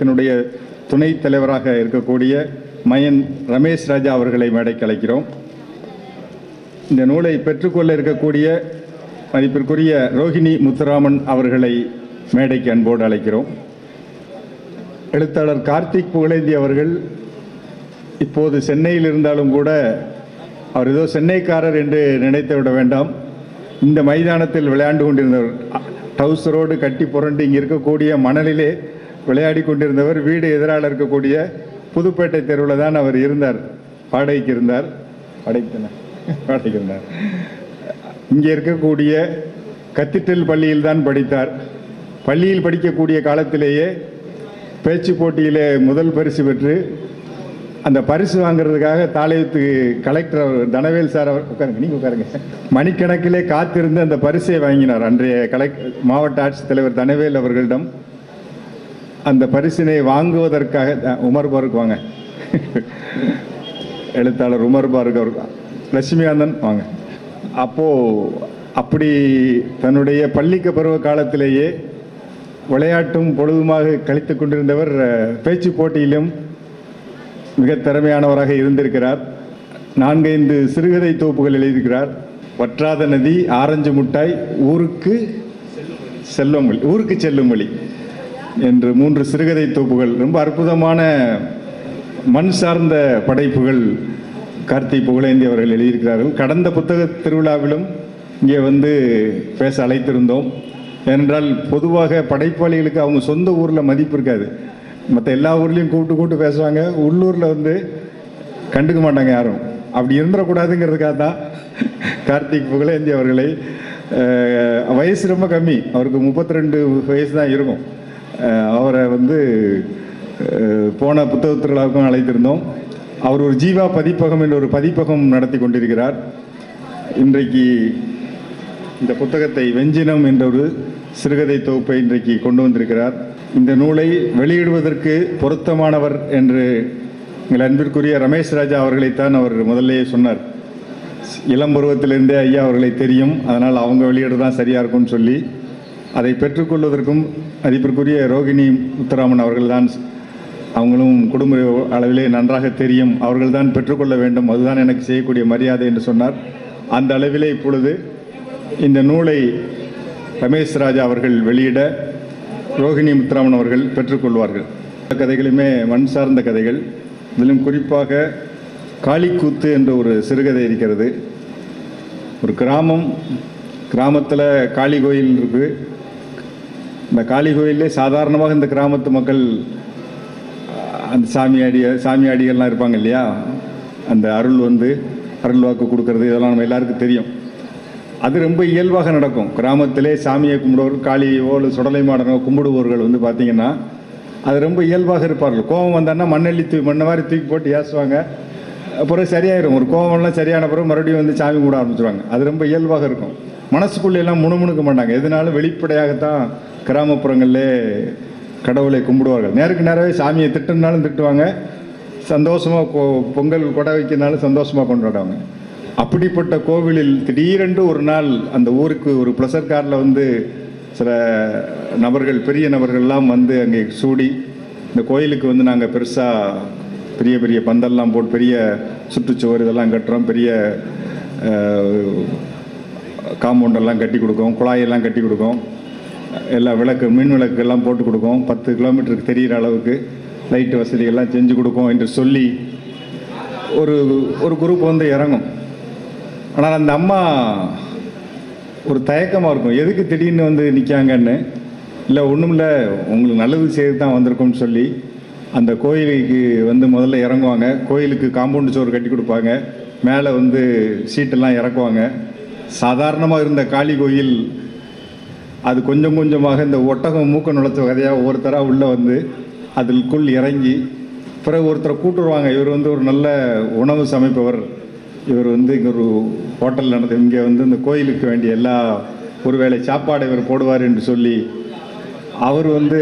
இயக்கத்தினுடைய துணைத் தலைவராக இருக்கக்கூடிய மயன் ரமேஷ் ராஜா அவர்களை மேடைக்கு அழைக்கிறோம் இந்த நூலை பெற்றுக்கொள்ள இருக்கக்கூடிய மதிப்பிற்குரிய ரோஹிணி முத்துராமன் அவர்களை மேடைக்கு அன்போடு அழைக்கிறோம் எழுத்தாளர் கார்த்திக் புகழேந்தி அவர்கள் இப்போது சென்னையில் இருந்தாலும் கூட அவர் ஏதோ சென்னைக்காரர் என்று நினைத்து விட வேண்டாம் இந்த மைதானத்தில் விளையாண்டு கொண்டிருந்தவர் அ- டவுசரோடு கட்டி புரண்டு இங்கே இருக்கக்கூடிய மணலிலே விளையாடி கொண்டிருந்தவர் வீடு எதிரால் இருக்கக்கூடிய புதுப்பேட்டை தெருவில் தான் அவர் இருந்தார் வாடகைக்கு இருந்தார் வாடகைக்கு தானே? வாடகைக்கு இருந்தார் இங்கே இருக்கக்கூடிய கத்திட்டல் பள்ளியில் தான் படித்தார் பள்ளியில் படிக்கக்கூடிய காலத்திலேயே பேச்சு போட்டியிலே முதல் பரிசு பெற்று அந்த பரிசு வாங்குறதுக்காக தாளையத்து கலெக்டர் அவர் தனவேல் சார் அவர் உட்காருங்க நீங்கள் உட்காருங்க மணிக்கணக்கிலே காத்திருந்து அந்த பரிசை வாங்கினார் அன்றைய கலெக்ட் மாவட்ட ஆட்சித்தலைவர் தனவேல் அவர்களிடம் அந்த பரிசினை வாங்குவதற்காக அஹ், உமர் பாருக் வாங்க எழுத்தாளர் உமர் பாருக் அவர் லட்சுமிகாந்தன் வாங்க அப்போ அப்படி தன்னுடைய பள்ளிக்க பருவ காலத்திலேயே விளையாட்டும் பொழுதுமாக கழித்துக் கொண்டிருந்தவர் அஹ், பேச்சு போட்டியிலும் மிக திறமையானவராக இருந்திருக்கிறார் நான்கைந்து சிறுகதை தொகுப்புகள் எழுதியிருக்கிறார் வற்றாத நதி ஆரஞ்சு முட்டாய் ஊருக்கு செல்லும் வழி ஊருக்கு செல்லும் வழி என்று மூன்று சிறுகதை தொகுப்புகள் ரொம்ப அற்புதமான மண் சார்ந்த படைப்புகள் கார்த்திக் புகழேந்தி அவர்கள் எழுதியிருக்கிறார்கள் கடந்த புத்தக திருவிழாவிலும் இங்கே வந்து பேச அழைத்திருந்தோம் ஏனென்றால் பொதுவாக படைப்பாளிகளுக்கு அவங்க சொந்த ஊரில் மதிப்பு இருக்காது மற்ற எல்லா ஊர்லேயும் கூப்பிட்டு கூப்பிட்டு பேசுவாங்க உள்ளூரில் வந்து கண்டுக்க மாட்டாங்க யாரும் அப்படி இருந்துடக்கூடாதுங்கிறதுக்காக தான் கார்த்திக் புகழேந்தி அவர்களை அஹ், வயசு ரொம்ப கம்மி அவருக்கு முப்பத்தி ரெண்டு வயசு தான் இருக்கும் அஹ், அவரை வந்து அஹ், போன புத்தக திருவிழாவுக்கும் அழைத்திருந்தோம் அவர் ஒரு ஜீவா பதிப்பகம் என்ற ஒரு பதிப்பகம் நடத்தி கொண்டிருக்கிறார் இன்றைக்கு இந்த புத்தகத்தை வெஞ்சினம் என்ற ஒரு சிறுகதை தொகுப்பை இன்றைக்கு கொண்டு வந்திருக்கிறார் இந்த நூலை வெளியிடுவதற்கு பொருத்தமானவர் என்று எங்கள் அன்பிற்குரிய ரமேஷ் ராஜா அவர்களைத்தான் அவர் முதல்லயே சொன்னார் இளம் பருவத்திலிருந்தே ஐயா அவர்களை தெரியும் அதனால் அவங்க வெளியிட தான் சரியாக இருக்கும்னு சொல்லி அதை பெற்றுக்கொள்வதற்கும் மதிப்பிற்குரிய ரோகிணி முத்துராமன் அவர்கள்தான் அவங்களும் குடும்ப அளவிலே நன்றாக தெரியும் அவர்கள்தான் பெற்றுக்கொள்ள வேண்டும் அதுதான் எனக்கு செய்யக்கூடிய மரியாதை என்று சொன்னார் அந்த அளவிலே இப்பொழுது இந்த நூலை ரமேஷ் ராஜா அவர்கள் வெளியிட ரோகிணி முத்துராமன் அவர்கள் பெற்றுக்கொள்வார்கள் எல்லா கதைகளுமே மண் சார்ந்த கதைகள் இதிலும் குறிப்பாக காளிக்கூத்து என்ற ஒரு சிறுகதை இருக்கிறது ஒரு கிராமம் கிராமத்தில் காளி கோயில் இருக்குது இந்த காளி கோயிலே சாதாரணமாக இந்த கிராமத்து மக்கள் அஹ், அந்த சாமியாடி சாமியாடிகள்லாம் இருப்பாங்க இல்லையா அந்த அருள் வந்து அருள் வாக்கு கொடுக்கறது இதெல்லாம் நம்ம எல்லாருக்கும் தெரியும் அது ரொம்ப இயல்பாக நடக்கும் கிராமத்திலே சாமியை கும்பிடுவோர் காளியோ அல்லது சுடலை மாடனோ கும்பிடுவோர்கள் வந்து பார்த்தீங்கன்னா அது ரொம்ப இயல்பாக இருப்பார்கள் கோபம் வந்தான்னா மண்ணெல்லி தூக்கி மண்ணை மாதிரி தூக்கி போட்டு ஏசுவாங்க அப்புறம் சரியாயிரும் ஒரு கோவம்லாம் சரியான பிறகு மறுபடியும் வந்து சாமி கும்பிட ஆரம்பிச்சிருவாங்க அது ரொம்ப இயல்பாக இருக்கும் மனசுக்குள்ளே எல்லாம் முணுமுணுக்க மாட்டாங்க எதுனாலும் வெளிப்படையாகத்தான் கிராமப்புறங்களிலே கடவுளை கும்பிடுவார்கள் நேருக்கு நேரவே சாமியை திட்டுனாலும் திட்டுவாங்க சந்தோஷமாக கோ பொங்கல் கொடை வைக்கிறனாலும் சந்தோஷமாக கொண்டாடுவாங்க அப்படிப்பட்ட கோவிலில் திடீரென்று ஒரு நாள் அந்த ஊருக்கு ஒரு ப்ளஸர் காரில் வந்து சில நபர்கள் பெரிய நபர்கள்லாம் வந்து அங்கே சூடி இந்த கோயிலுக்கு வந்து நாங்கள் பெருசாக பெரிய பெரிய பந்தல்லாம் போட்டு பெரிய சுற்றுச்சுவர் இதெல்லாம் கட்டுறோம் பெரிய காம்பவுண்டெல்லாம் கட்டி கொடுக்கோம் குழாயெல்லாம் கட்டி கொடுக்கோம் எல்லா விளக்கு மின் விளக்குகள்லாம் போட்டு கொடுக்கோம் பத்து கிலோமீட்டருக்கு தெரிகிற அளவுக்கு லைட்டு வசதிகள்லாம் செஞ்சு கொடுக்கோம் என்று சொல்லி ஒரு ஒரு குரூப் வந்து இறங்கும் ஆனால் அந்த அம்மா ஒரு தயக்கமாக இருக்கும் எதுக்கு திடீர்னு வந்து நிற்காங்கன்னு இல்லை ஒன்றும் இல்லை உங்களுக்கு நல்லது செய்து தான் வந்திருக்கோம்னு சொல்லி அந்த கோயிலுக்கு வந்து முதல்ல இறங்குவாங்க கோயிலுக்கு காம்பவுண்டு சோறு கட்டி கொடுப்பாங்க மேலே வந்து சீட்டெல்லாம் இறக்குவாங்க சாதாரணமாக இருந்த காளி கோயில் அது கொஞ்சம் கொஞ்சமாக இந்த ஒட்டகம் மூக்க நுழைச்ச கதையாக ஒவ்வொருத்தராக உள்ளே வந்து அதிற்குள் இறங்கி பிறகு ஒருத்தரை கூட்டுருவாங்க இவர் வந்து ஒரு நல்ல உணவு சமைப்பவர் இவர் வந்து இங்கே ஒரு ஹோட்டல் நடத்து இங்கே வந்து இந்த கோயிலுக்கு வேண்டிய எல்லா ஒருவேளை சாப்பாடு இவர் போடுவார் என்று சொல்லி அவர் வந்து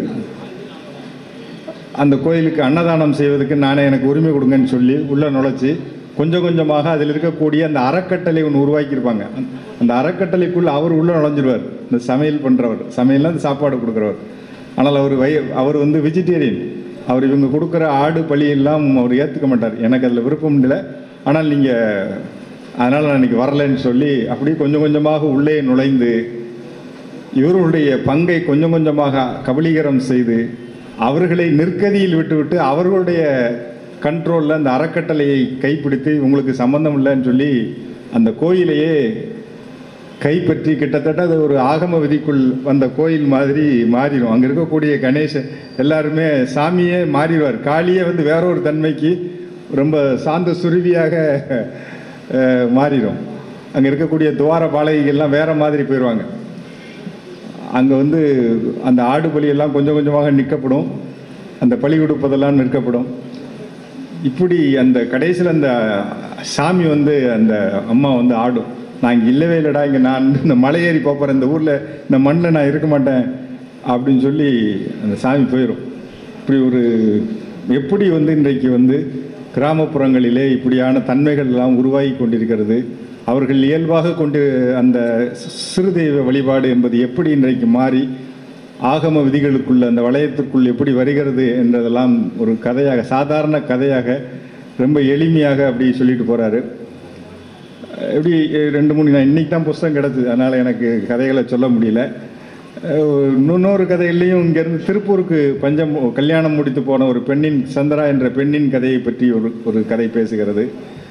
அந்த கோயிலுக்கு அன்னதானம் செய்வதற்கு நானே எனக்கு உரிமை கொடுங்கன்னு சொல்லி உள்ளே நுழைச்சி கொஞ்சம் கொஞ்சமாக அதில் இருக்கக்கூடிய அந்த அறக்கட்டளை ஒன்று உருவாக்கியிருப்பாங்க அந்த- அந்த அறக்கட்டளைக்குள்ள அவர் உள்ளே நுழைஞ்சிருவார் இந்த சமையல் பண்ணுறவர் சமையல்னா அந்த சாப்பாடு கொடுக்குறவர் ஆனால் அவர் வய அவர் வந்து வெஜிடேரியன் அவர் இவங்க கொடுக்குற ஆடு பழி எல்லாம் அவர் ஏற்றுக்க மாட்டார் எனக்கு அதில் விருப்பம் இல்லை ஆனால் நீங்கள் அதனால் நான் இன்னைக்கு வரலைன்னு சொல்லி அப்படியே கொஞ்சம் கொஞ்சமாக உள்ளே நுழைந்து இவர்களுடைய பங்கை கொஞ்சம் கொஞ்சமாக கபலீகரம் செய்து அவர்களை நிற்கதியில் விட்டுவிட்டு அவர்களுடைய கண்ட்ரோலில் அந்த அறக்கட்டளையை கைப்பிடித்து உங்களுக்கு சம்பந்தம் இல்லைன்னு சொல்லி அந்த கோயிலையே கைப்பற்றி கிட்டத்தட்ட அது ஒரு ஆகம விதிக்குள் வந்த கோயில் மாதிரி மாறிடும் அங்கே இருக்கக்கூடிய கணேசன் எல்லாருமே சாமியே மாறிடுவார் காளியே வந்து வேற ஒரு தன்மைக்கு ரொம்ப சாந்த சுருவியாக அஹ், மாறிடும் அங்கே இருக்கக்கூடிய துவார பாலகிகள்லாம் வேற மாதிரி போயிடுவாங்க அங்கே வந்து அந்த ஆடு பலியெல்லாம் கொஞ்சம் கொஞ்சமாக நிற்கப்படும் அந்த பலி கொடுப்பதெல்லாம் நிற்கப்படும் இப்படி அந்த கடைசியில் அந்த சாமி வந்து அந்த அம்மா வந்து ஆடும் நான் இங்கே இல்லவே இல்லைடா இங்கே நான் இந்த மலை ஏறி போகிறேன் இந்த ஊரில் இந்த மண்ணில் நான் இருக்க மாட்டேன் அப்படின்னு சொல்லி அந்த சாமி போயிடும் இப்படி ஒரு எப்படி வந்து இன்றைக்கு வந்து கிராமப்புறங்களிலே இப்படியான தன்மைகள் எல்லாம் உருவாகி கொண்டிருக்கிறது அவர்கள் இயல்பாக கொண்டு அந்த சிறு தெய்வ வழிபாடு என்பது எப்படி இன்றைக்கு மாறி ஆகம விதிகளுக்குள்ள அந்த வளையத்திற்குள் எப்படி வருகிறது என்றதெல்லாம் ஒரு கதையாக சாதாரண கதையாக ரொம்ப எளிமையாக அப்படி சொல்லிட்டு போறாரு எப்படி ரெண்டு மூணு நான் இன்னைக்கு தான் புஸ்தகம் கிடச்சிது அதனால் எனக்கு கதைகளை சொல்ல முடியல அஹ் இன்னொரு கதையிலையும் இங்கேருந்து திருப்பூருக்கு பஞ்சம் கல்யாணம் முடித்து போன ஒரு பெண்ணின் சந்திரா என்ற பெண்ணின் கதையை பற்றி ஒரு ஒரு கதை பேசுகிறது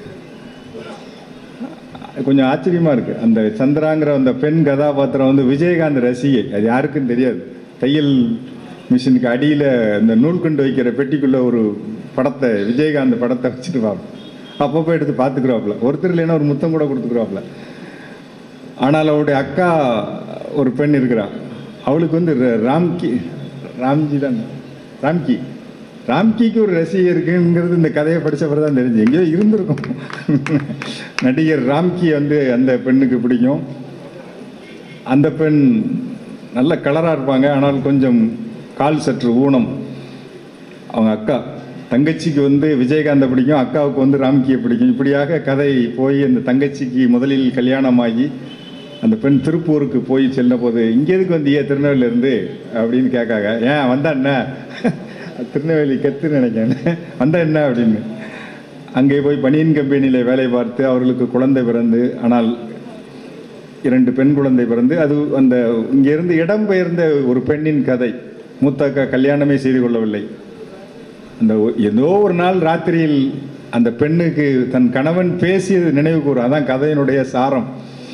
கொஞ்சம் ஆச்சரியமா இருக்கு அந்த சந்திராங்கிற அந்த பெண் கதாபாத்திரம் வந்து விஜயகாந்த் ரசிகை அது யாருக்கும் தெரியாது தையல் மிஷினுக்கு அடியில் இந்த நூல் கொண்டு வைக்கிற பெட்டிக்குள்ள ஒரு படத்தை விஜயகாந்த் படத்தை வச்சுட்டு பார்ப்போம் அப்பப்போ எடுத்து பார்த்துக்குறாப்புல ஒருத்தர் இல்லைன்னா ஒரு முத்தம் கூட கொடுத்துக்குறாப்புல ஆனால் அவருடைய அக்கா ஒரு பெண் இருக்கிறா அவளுக்கு வந்து ர- ராம்கி ராம்ஜி தான் ராம்கி ராம்கிக்கு ஒரு ரசிகை இருக்குங்கிறது இந்த கதையை படிச்ச பிறகு தான் தெரிஞ்சு எங்கேயோ இருந்திருக்கும் நடிகர் ராம்கி வந்து அந்த பெண்ணுக்கு பிடிக்கும் அந்த பெண் நல்ல கலராக இருப்பாங்க ஆனால் கொஞ்சம் கால் சற்று ஊனம் அவங்க அக்கா தங்கச்சிக்கு வந்து விஜயகாந்தை பிடிக்கும் அக்காவுக்கு வந்து ராம்கியை பிடிக்கும் இப்படியாக கதை போய் அந்த தங்கச்சிக்கு முதலில் கல்யாணமாகி அந்த பெண் திருப்பூருக்கு போய் செல்ல போது இங்கே எதுக்கு வந்தியே திருநெல்வேலியிலேருந்து அப்படின்னு கேட்காங்க ஏன் வந்தா என்ன திருநெல்வேலி கெத்துன்னு நினைக்கிறேன் வந்தா என்ன அப்படின்னு அங்கே போய் பனியன் கம்பெனியில் வேலை பார்த்து அவர்களுக்கு குழந்தை பிறந்து ஆனால் இரண்டு பெண் குழந்தை பிறந்து அது அந்த இங்கிருந்து இடம்பெயர்ந்த ஒரு பெண்ணின் கதை மூத்த அக்கா கல்யாணமே செய்து கொள்ளவில்லை அந்த ஒ- ஏதோ ஒரு நாள் ராத்திரியில் அந்த பெண்ணுக்கு தன் கணவன் பேசியது நினைவு கூறும் அதான் கதையினுடைய சாரம்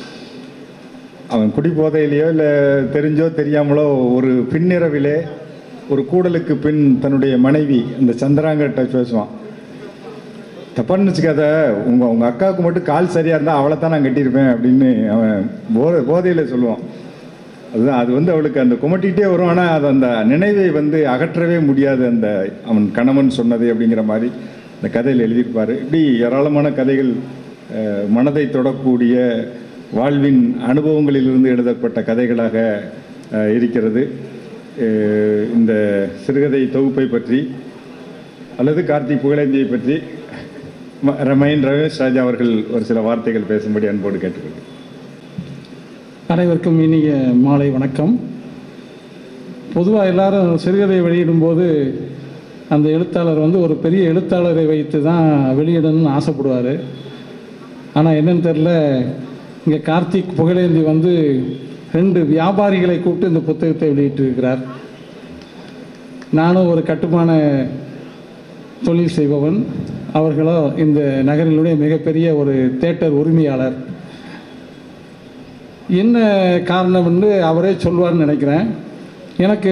அவன் குடிபோதையிலையோ இல்லை தெரிஞ்சோ தெரியாமலோ ஒரு பின்னிரவிலே ஒரு கூடலுக்கு பின் தன்னுடைய மனைவி இந்த சந்திராங்கிட்ட பேசுவான் தப்பான்னு வச்சுக்காத உங்க உங்க அக்காவுக்கு மட்டும் கால் சரியா இருந்தா அவளை தான் நான் கட்டியிருப்பேன் அப்படின்னு அவன் போதை போதையில சொல்லுவான் அதுதான் அது வந்து அவளுக்கு அந்த குமட்டிகிட்டே வரும் ஆனால் அது அந்த நினைவை வந்து அகற்றவே முடியாது அந்த அவன் கணவன் சொன்னது அப்படிங்கிற மாதிரி இந்த கதையில் எழுதியிருப்பாரு இப்படி ஏராளமான கதைகள் அஹ், மனதை தொடக்கூடிய வாழ்வின் அனுபவங்களிலிருந்து எழுதப்பட்ட கதைகளாக அஹ், இருக்கிறது அஹ், இந்த சிறுகதை தொகுப்பை பற்றி அல்லது கார்த்திக் புகழேந்தியை பற்றி ம- ரமைன் ரமேஷ் ராஜா அவர்கள் ஒரு சில வார்த்தைகள் பேசும்படி அன்போடு கேட்டுக்கொள்கிறேன் அனைவருக்கும் இனிய மாலை வணக்கம் பொதுவாக எல்லாரும் சிறுகதை வெளியிடும்போது அந்த எழுத்தாளர் வந்து ஒரு பெரிய எழுத்தாளரை வைத்து தான் வெளியிடணும்னு ஆசைப்படுவார் ஆனால் என்னன்னு தெரில இங்கே கார்த்திக் புகழேந்தி வந்து ரெண்டு வியாபாரிகளை கூப்பிட்டு இந்த புத்தகத்தை வெளியிட்டிருக்கிறார் நானும் ஒரு கட்டுமான தொழில் செய்பவன் அவர்களோ இந்த நகரினுடைய மிகப்பெரிய ஒரு தேட்டர் உரிமையாளர் என்ன காரணம்னு அவரே சொல்வார்னு நினைக்கிறேன் எனக்கு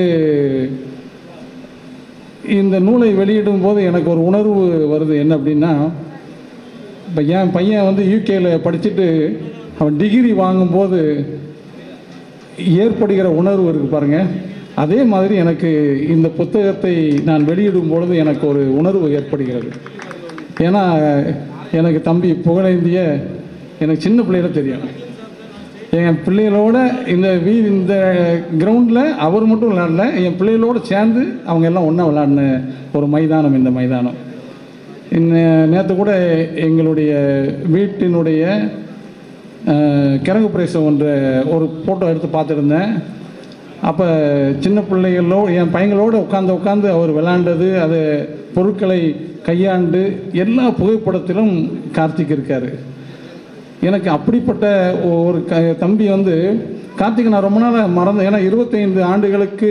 இந்த நூலை வெளியிடும் போது எனக்கு ஒரு உணர்வு வருது என்ன அப்படின்னா இப்போ என் பையன் வந்து யூகேல படிச்சுட்டு அவன் டிகிரி வாங்கும்போது ஏற்படுகிற உணர்வு இருக்கு பாருங்க அதே மாதிரி எனக்கு இந்த புத்தகத்தை நான் வெளியிடும் பொழுது எனக்கு ஒரு உணர்வு ஏற்படுகிறது ஏன்னா எனக்கு தம்பி புகழேந்திய எனக்கு சின்ன பிள்ளையில தெரியும் என் பிள்ளைகளோட இந்த வீ இந்த கிரவுண்டில் அவர் மட்டும் விளையாடல என் பிள்ளைகளோட சேர்ந்து அவங்க எல்லாம் ஒன்றா விளையாடின ஒரு மைதானம் இந்த மைதானம் நேற்று கூட எங்களுடைய வீட்டினுடைய அஹ், கிழங்கு பிரேசம் ஒன்ற ஒரு ஃபோட்டோ எடுத்து பார்த்துருந்தேன் அப்போ சின்ன பிள்ளைகளோ என் பையங்களோடு உட்காந்து உட்காந்து அவர் விளாண்டது அது பொருட்களை கையாண்டு எல்லா புகைப்படத்திலும் கார்த்திக் இருக்கார் எனக்கு அப்படிப்பட்ட ஒரு க தம்பி வந்து கார்த்திக் நான் ரொம்ப நாளாக மறந்து ஏன்னா இருபத்தைந்து ஆண்டுகளுக்கு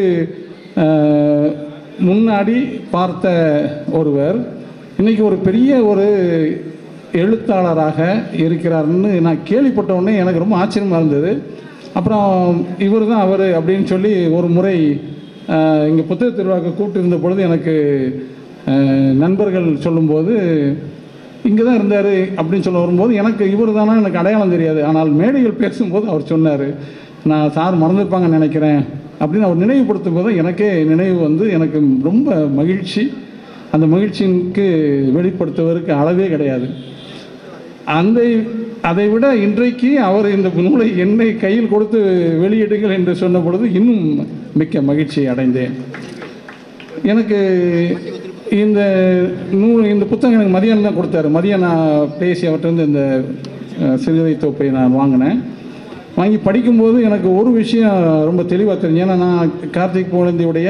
அஹ், முன்னாடி பார்த்த ஒருவர் இன்னைக்கு ஒரு பெரிய ஒரு எழுத்தாளராக இருக்கிறாருன்னு நான் கேள்விப்பட்ட உடனே எனக்கு ரொம்ப ஆச்சரியமாக இருந்தது அப்புறம் இவர் தான் அவர் அப்படின்னு சொல்லி ஒரு முறை இங்கே புத்தக திருவிழாக்கு கூப்பிட்டு இருந்த பொழுது எனக்கு அஹ், நண்பர்கள் சொல்லும்போது இங்கே தான் இருந்தார் அப்படின்னு சொல்ல வரும்போது எனக்கு இவர் தானா எனக்கு அடையாளம் தெரியாது ஆனால் மேடைகள் பேசும்போது அவர் சொன்னார் நான் சார் மறந்துருப்பாங்கன்னு நினைக்கிறேன் அப்படின்னு அவர் நினைவுபடுத்தும் போது எனக்கே நினைவு வந்து எனக்கு ரொம்ப மகிழ்ச்சி அந்த மகிழ்ச்சிக்கு வெளிப்படுத்துவதற்கு அளவே கிடையாது அந்த அதை விட இன்றைக்கு அவர் இந்த நூலை என்னை கையில் கொடுத்து வெளியிடுங்கள் என்று சொன்ன பொழுது இன்னும் மிக்க மகிழ்ச்சி அடைந்தேன் எனக்கு இந்த நூல் இந்த புத்தகம் எனக்கு மதியம் தான் கொடுத்தாரு மதியம் நான் பேசி அவர்கிட்ட இந்த அஹ், சிறுகதை தொப்பை நான் வாங்கினேன் வாங்கி படிக்கும்போது எனக்கு ஒரு விஷயம் ரொம்ப தெளிவாக தெரிஞ்சு ஏன்னா நான் கார்த்திக் குழந்தையுடைய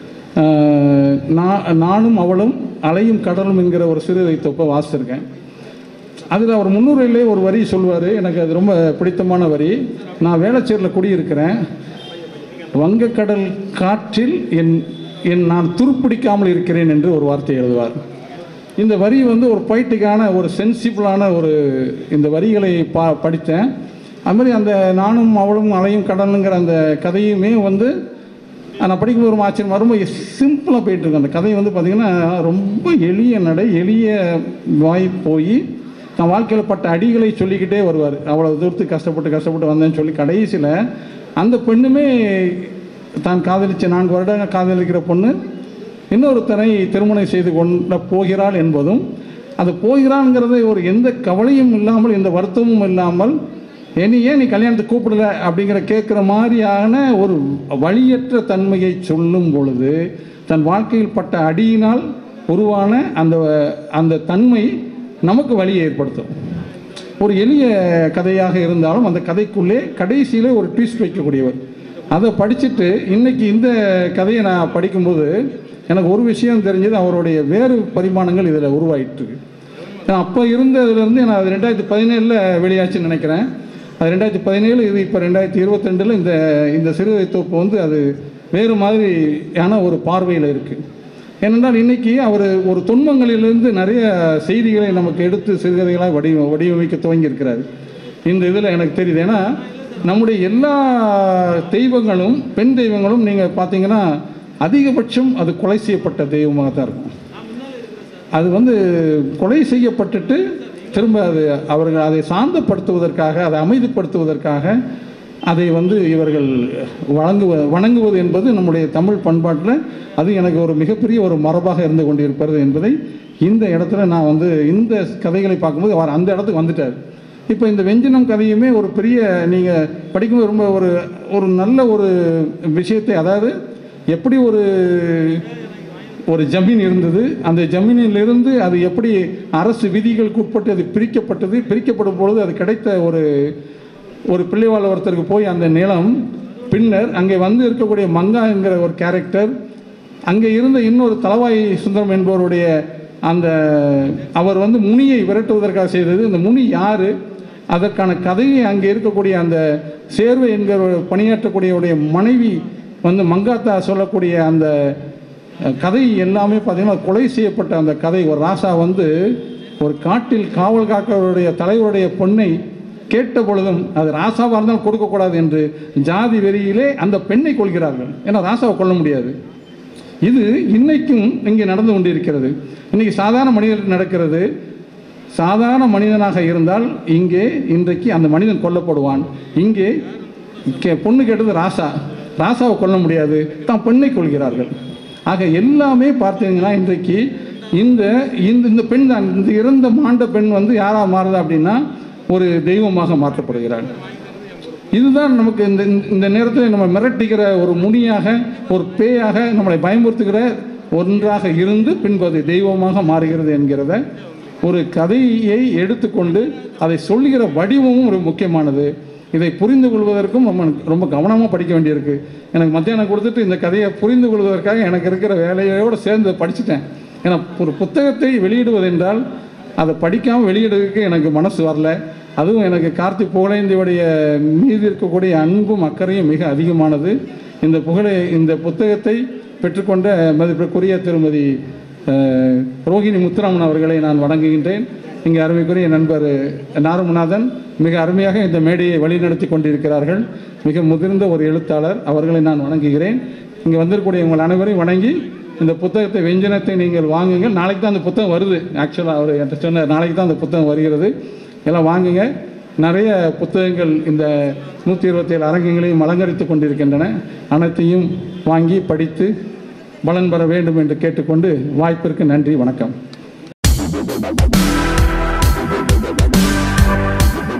அஹ், நா- நானும் அவளும் அலையும் கடலும் என்கிற ஒரு சிறுகதை தொப்பை வாசிச்சிருக்கேன் அதில் அவர் முன்னுரையிலே ஒரு வரி சொல்லுவார் எனக்கு அது ரொம்ப பிடித்தமான வரி நான் வேளச்சேரியில் குடியிருக்கிறேன் வங்கக்கடல் காற்றில் என் என் நான் துருப்பிடிக்காமல் இருக்கிறேன் என்று ஒரு வார்த்தை எழுதுவார் இந்த வரி வந்து ஒரு பொய்ட்டிக்கான ஒரு சென்சிபிளான ஒரு இந்த வரிகளை பா படித்தேன் அது மாதிரி அந்த நானும் அவளும் அலையும் கடலுங்கிற அந்த கதையுமே வந்து நான் படிக்கும்போது ரொம்ப ஆச்சரியம் ரொம்ப சிம்பிளாக போயிட்டுருக்கு அந்த கதை வந்து பார்த்திங்கன்னா ரொம்ப எளிய நடை எளிய வாய் போய் நான் வாழ்க்கையில் பட்ட அடிகளை சொல்லிக்கிட்டே வருவார் அவ்வளோ தூரத்துக்கு கஷ்டப்பட்டு கஷ்டப்பட்டு வந்தேன்னு சொல்லி கடைசியில் அந்த பெண்ணுமே தான் காதலிச்ச நான்கு வருடங்கள் காதலிக்கிற பொண்ணு இன்னொருத்தனை திருமணம் செய்து கொண்ட போகிறாள் என்பதும் அது போகிறான்ங்கிறதை ஒரு எந்த கவலையும் இல்லாமல் எந்த வருத்தமும் இல்லாமல் என்னை ஏன் நீ கல்யாணத்துக்கு கூப்பிடல அப்படிங்கிற கேட்குற மாதிரியான ஒரு வழியற்ற தன்மையை சொல்லும் பொழுது தன் வாழ்க்கையில் பட்ட அடியினால் உருவான அந்த அந்த தன்மை நமக்கு வழியை ஏற்படுத்தும் ஒரு எளிய கதையாக இருந்தாலும் அந்த கதைக்குள்ளே கடைசியிலே ஒரு ட்விஸ்ட் வைக்கக்கூடியவர் அதை படிச்சுட்டு இன்னைக்கு இந்த கதையை நான் படிக்கும்போது எனக்கு ஒரு விஷயம் தெரிஞ்சது அவருடைய வேறு பரிமாணங்கள் இதில் உருவாயிட்டு இருக்கு ஏன்னா அப்போ இருந்ததுலேருந்து நான் அது ரெண்டாயிரத்தி பதினேழில் வெளியாச்சுன்னு நினைக்கிறேன் அது ரெண்டாயிரத்தி பதினேழு இது இப்போ ரெண்டாயிரத்தி இருபத்தெண்டில் இந்த இந்த சிறுதை தொகுப்பு வந்து அது வேறு மாதிரியான ஒரு பார்வையில் இருக்குது ஏனென்றால் இன்னைக்கு அவர் ஒரு துன்பங்களிலிருந்து நிறைய செய்திகளை நமக்கு எடுத்து சிறுகதைகளாக வடிவ வடிவமைக்க துவங்கியிருக்கிறார் இந்த இதில் எனக்கு தெரியுது ஏன்னா நம்முடைய எல்லா தெய்வங்களும் பெண் தெய்வங்களும் நீங்கள் பார்த்தீங்கன்னா அதிகபட்சம் அது கொலை செய்யப்பட்ட தெய்வமாக தான் இருக்கும் அது வந்து கொலை செய்யப்பட்டுட்டு திரும்ப அது அவர்கள் அதை சாந்தப்படுத்துவதற்காக அதை அமைதிப்படுத்துவதற்காக அதை வந்து இவர்கள் வழங்குவ வணங்குவது என்பது நம்முடைய தமிழ் பண்பாட்டில் அது எனக்கு ஒரு மிகப்பெரிய ஒரு மரபாக இருந்து கொண்டிருப்பது என்பதை இந்த இடத்துல நான் வந்து இந்த கதைகளை பார்க்கும்போது அவர் அந்த இடத்துக்கு வந்துட்டார் இப்போ இந்த வெஞ்சினம் கதையுமே ஒரு பெரிய நீங்கள் படிக்கும்போது ரொம்ப ஒரு ஒரு நல்ல ஒரு விஷயத்தை அதாவது எப்படி ஒரு ஒரு ஜமீன் இருந்தது அந்த ஜமீனிலிருந்து அது எப்படி அரசு விதிகளுக்கு உட்பட்டு அது பிரிக்கப்பட்டது பிரிக்கப்படும் பொழுது அது கிடைத்த ஒரு ஒரு பிள்ளைவாழ் ஒருத்தருக்கு போய் அந்த நிலம் பின்னர் அங்கே வந்து இருக்கக்கூடிய மங்கா என்கிற ஒரு கேரக்டர் அங்கே இருந்த இன்னொரு தலவாய் சுந்தரம் என்பவருடைய அந்த அவர் வந்து முனியை விரட்டுவதற்காக செய்தது இந்த முனி யார் அதற்கான கதையை அங்கே இருக்கக்கூடிய அந்த சேர்வை என்கிற ஒரு பணியாற்றக்கூடியவுடைய மனைவி வந்து மங்காத்தா சொல்லக்கூடிய அந்த அஹ், கதை எல்லாமே பார்த்தீங்கன்னா கொலை செய்யப்பட்ட அந்த கதை ஒரு ராசா வந்து ஒரு காட்டில் காவல் காக்கிறவருடைய தலைவருடைய பொண்ணை கேட்ட பொழுதும் அது ராசாவாக இருந்தாலும் கொடுக்கக்கூடாது என்று ஜாதி வெறியிலே அந்த பெண்ணை கொள்கிறார்கள் ஏன்னா ராசாவை கொல்ல முடியாது இது இன்னைக்கும் இங்கே நடந்து கொண்டிருக்கிறது இன்னைக்கு சாதாரண மனிதனுக்கு நடக்கிறது சாதாரண மனிதனாக இருந்தால் இங்கே இன்றைக்கு அந்த மனிதன் கொல்லப்படுவான் இங்கே கே- பொண்ணு கேட்டது ராசா ராசாவை கொல்ல முடியாது தான் பெண்ணை கொள்கிறார்கள் ஆக எல்லாமே பார்த்தீங்கன்னா இன்றைக்கு இந்த இந்த இந்த பெண் தான் இந்த இறந்த மாண்ட பெண் வந்து யாரா மாறுதா அப்படின்னா ஒரு தெய்வமாக மாற்றப்படுகிறாள் இதுதான் நமக்கு இந்த இந்த- இந்த நேரத்தில் நம்ம மிரட்டுகிற ஒரு முனியாக ஒரு பேயாக நம்மளை பயமுறுத்துகிற ஒன்றாக இருந்து பின்பு அது தெய்வமாக மாறுகிறது என்கிறத ஒரு கதையை எடுத்துக்கொண்டு அதை சொல்லுகிற வடிவமும் ஒரு முக்கியமானது இதை புரிந்து கொள்வதற்கும் ரொம்ப ரொம்ப கவனமாக படிக்க வேண்டியிருக்கு எனக்கு மத்தியானம் கொடுத்துட்டு இந்த கதையை புரிந்து கொள்வதற்காக எனக்கு இருக்கிற வேலையோடு சேர்ந்து படிச்சுட்டேன் ஏன்னா ஒரு புத்தகத்தை வெளியிடுவதென்றால் அதை படிக்காமல் வெளியிடுறதுக்கு எனக்கு மனசு வரல அதுவும் எனக்கு கார்த்திக் புகழேந்தியுடைய மீது இருக்கக்கூடிய அன்பும் அக்கறையும் மிக அதிகமானது இந்த புகழை இந்த புத்தகத்தை பெற்றுக்கொண்ட மதிப்பிற்குரிய திருமதி அஹ், ரோகிணி முத்துராமன் அவர்களை நான் வணங்குகின்றேன் இங்கே அருமைக்குரிய நண்பர் நாரமநாதன் மிக அருமையாக இந்த மேடையை வழிநடத்தி கொண்டிருக்கிறார்கள் மிக முதிர்ந்த ஒரு எழுத்தாளர் அவர்களை நான் வணங்குகிறேன் இங்கே வந்திருக்கக்கூடிய உங்கள் அனைவரையும் வணங்கி இந்த புத்தகத்தை வெஞ்சனத்தை நீங்கள் வாங்குங்கள் நாளைக்கு தான் அந்த புத்தகம் வருது ஆக்சுவலாக அவர் என்கிட்ட சொன்ன நாளைக்கு தான் அந்த புத்தகம் வருகிறது எல்லாம் வாங்குங்க நிறைய புத்தகங்கள் இந்த நூற்றி இருபத்தேழு அரங்கங்களையும் அலங்கரித்து கொண்டிருக்கின்றன அனைத்தையும் வாங்கி படித்து பலன் பெற வேண்டும் என்று கேட்டுக்கொண்டு வாய்ப்பிற்கு நன்றி வணக்கம்